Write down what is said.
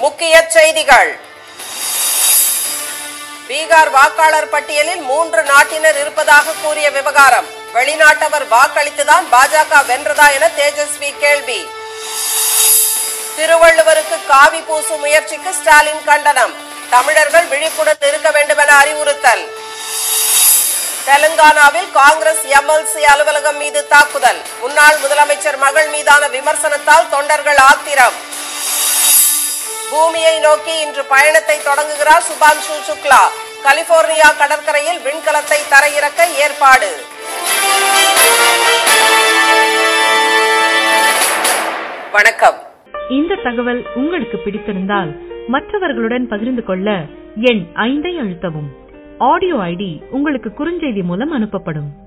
முக்கிய செய்திகள் பீகார் வாக்காளர் பட்டியலில் மூன்று நாட்டினர் இருப்பதாக கூறிய விவகாரம் வெளிநாட்டவர் வாக்களித்துதான் பாஜக வென்றதா என தேஜஸ்வி கேள்வி திருவள்ளுவருக்கு காவி பூசும் முயற்சிக்கு ஸ்டாலின் கண்டனம் தமிழர்கள் விழிப்புடன் இருக்க வேண்டும் என அறிவுறுத்தல் தெலுங்கானாவில் காங்கிரஸ் எம்எல்சி அலுவலகம் மீது தாக்குதல் முன்னாள் முதலமைச்சர் மகள் மீதான விமர்சனத்தால் தொண்டர்கள் ஆத்திரம் பூமியை நோக்கி இன்று பயணத்தை தொடங்குகிறார் சுபான்ஷு சுக்லா கலிபோர்னியா கடற்கரையில் விண்கலத்தை தரையிறக்க ஏற்பாடு வணக்கம் இந்த தகவல் உங்களுக்கு பிடித்திருந்தால் மற்றவர்களுடன் பகிர்ந்து கொள்ள எண் ஐந்தை அழுத்தவும் ஆடியோ ஐடி உங்களுக்கு குறுஞ்செய்தி மூலம் அனுப்பப்படும்